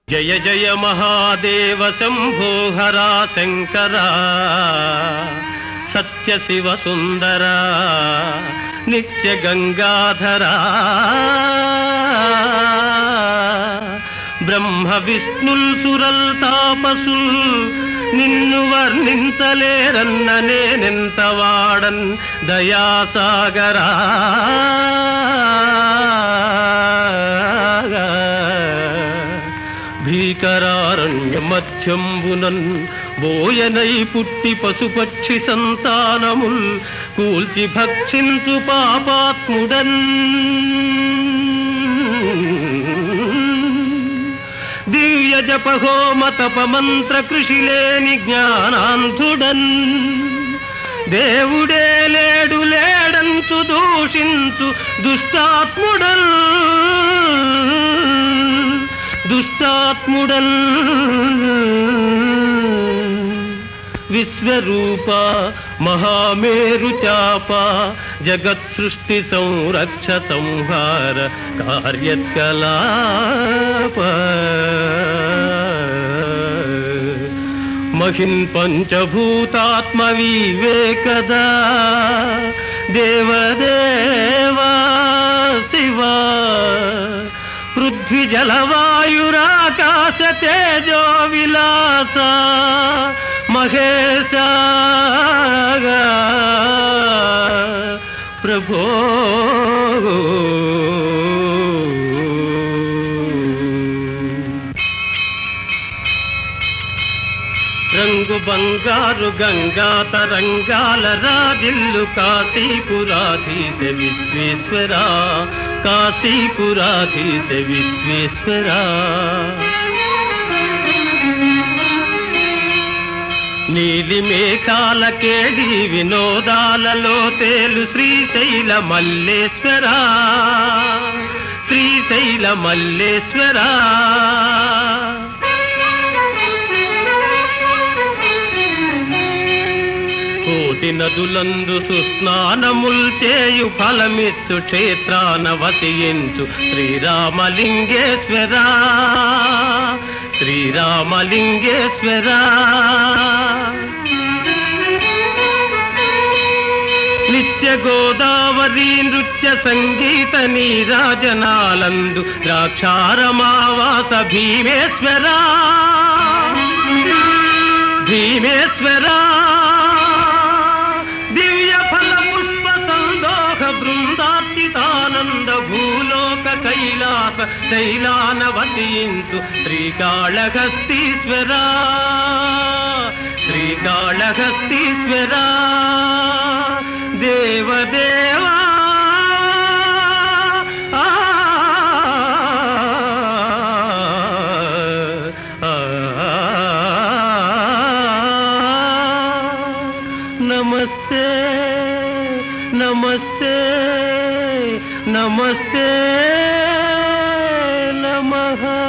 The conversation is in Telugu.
జయ జయ మహాదేవ శంభో హరా శంకర సత్య శివ సుందర నిత్య గంగాధర బ్రహ్మ విష్ణుల్ సురల్ తాపసుల్ నిన్ను వర్ణించలేరన్న నేనెంత వాడన్ దయాసాగరా భీకరారణ్య మధ్యంబునన్ బోయనై పుట్టి పశుపక్షి సంతానముల్ కూల్చి భక్షించు పాపాత్ముడన్ దివ్య జపహోమ తప మంత్ర కృషి లేని జ్ఞానాంధుడన్ దేవుడే లేడు లేడంచు దూషించు దుష్టాత్ముడల్ దుష్టాత్ముడల్ విశ్వరూప మహామేరు చాప జగత్ సృష్టి సంరక్ష సంహార కార్యకలాప మహిన్ పంచభూతాత్మ వివేకదా దేవదేవా శివా పృథ్వీ జలవాయురాకాశ తేజో విలాస మహేశ ప్రభో రంగు బంగారు గంగా తరంగాల రాజిల్లు కాశీపురాధీశ విశ్వేశ్వర కాశీపురాధీశ విశ్వేశ్వర నీలి మేఘాల కేడి వినోదాలలో తేలు శ్రీశైల మల్లేశ్వర శ్రీశైల మల్లేశ్వర కోటి నదులందు సుస్నానముల్ చేయు ఫలమిత్తు క్షేత్రాన వతియించు శ్రీరామలింగేశ్వర శ్రీరామలింగేశ్వర నిత్య గోదావరి నృత్య సంగీత నీరాజనాలందు ద్రాక్షారమావాస భీమేశ్వర భీమేశ్వర దివ్య ఫల పుష్ప సందోహ బృందార్చితానంద భూలోక కైలాస శైలాన వసింతు శ్రీకాళహస్తీశ్వర శ్రీకాళహస్తీశ్వర దేవదేవా ఆ, ఆ, నమస్తే నమస్తే నమస్తే నమః